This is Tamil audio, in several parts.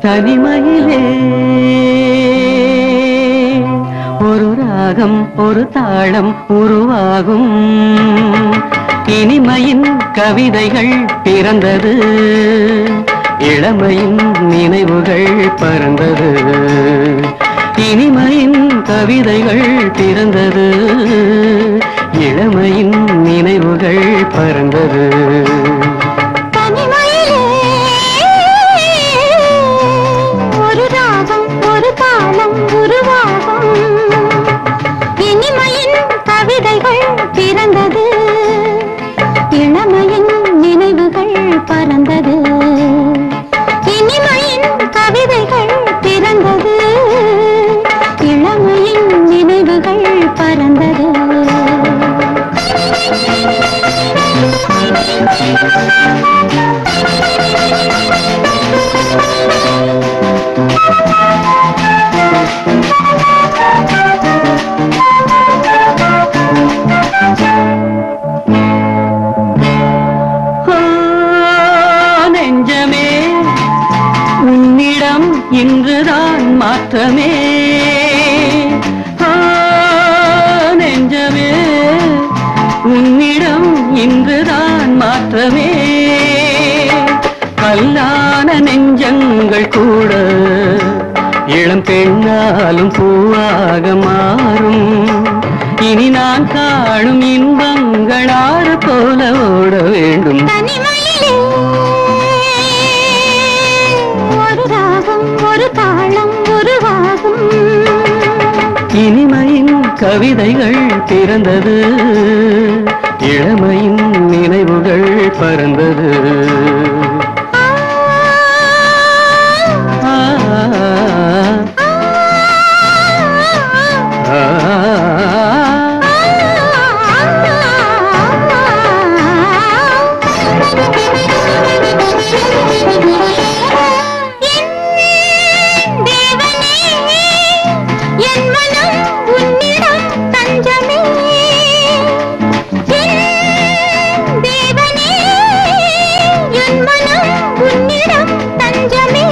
தனிமையிலே ஒரு ராகம் ஒரு தாளம் உருவாகும் இனிமையின் கவிதைகள் பிறந்தது இளமையின் நினைவுகள் பறந்தது இனிமையின் கவிதைகள் பிறந்தது இளமையின் நினைவுகள் பறந்தது தனிமையிலே ஒரு ராகம் ஒரு தாளம் உருவாகும் இனிமையின் கவிதைகள் பிறந்தது இளமையின் நினைவுகள் பறந்தது இனிமையின் கவிதைகள் பிறந்தது இளமையின் நினைவுகள் பறந்தது ஆ, நெஞ்சமே உன்னிடம் இன்றுதான் மாற்றமே ஆ, நெஞ்சமே உன்னிடம் இன்றுதான் மாற்றமே கல்லான நெஞ்சங்கள் கூட இளம் பெண்ணாலும் பூவாக மாறும் இனி நான் காணும் இன்பங்கள் ஆறு போல ஓட வேண்டும் தனிமையிலே ஒரு ராகம் ஒரு தாளம் உருவாகும் இனிமையின் கவிதைகள் பிறந்தது இளமையின் நினைவுகள் பறந்தது ஆ, ஆ, ஆ. என் மனம் உன்னிடம் தஞ்சமே என் தேவனே என் மனம் உன்னிடம் தஞ்சமே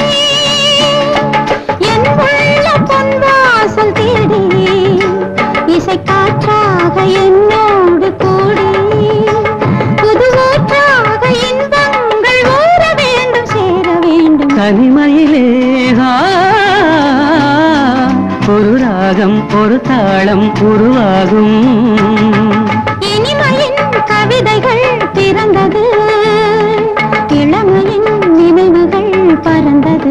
என் உள்ள பொன்வாசல் தேடி இசை காற்றாக என்னோடு கூடி புதுவூற்றாக இன்பங்கள் ஊற வேண்டும் சேர வேண்டும் தனிமையிலே ஆ, ஒரு ராகம் ஒரு தாளம் உருவாகும் இனிமையின் கவிதைகள் பிறந்தது இளமையின் நினைவுகள் பறந்தது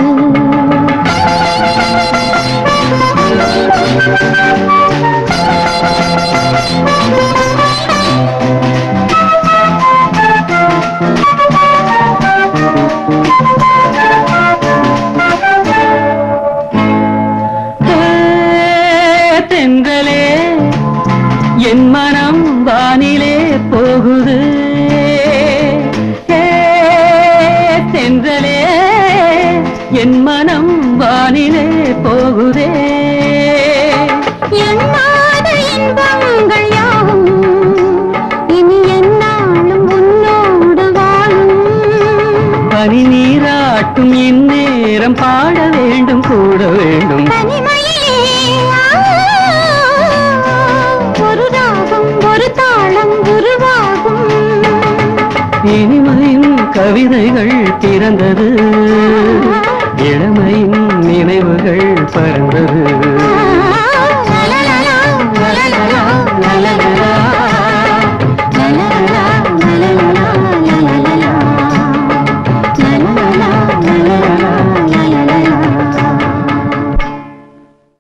ஏ, தென்றலே என் மனம் வானிலே போகுது ஏ, தென்றலே என் மனம் வானிலே போகுதே எண்ணாத இன்பங்கள் யாவும் இனி என்னாலும் உன்னோடு வாழும் பனி நீராட்டும் இந்நேரம் பாட வேண்டும் கூட வேண்டும் தனிமையிலே ஆ, ஒரு ராகம் ஒரு தாளம் உருவாகும் இனிமையின் கவிதைகள் பிறந்தது இளமையின் நினைவுகள் பறந்தது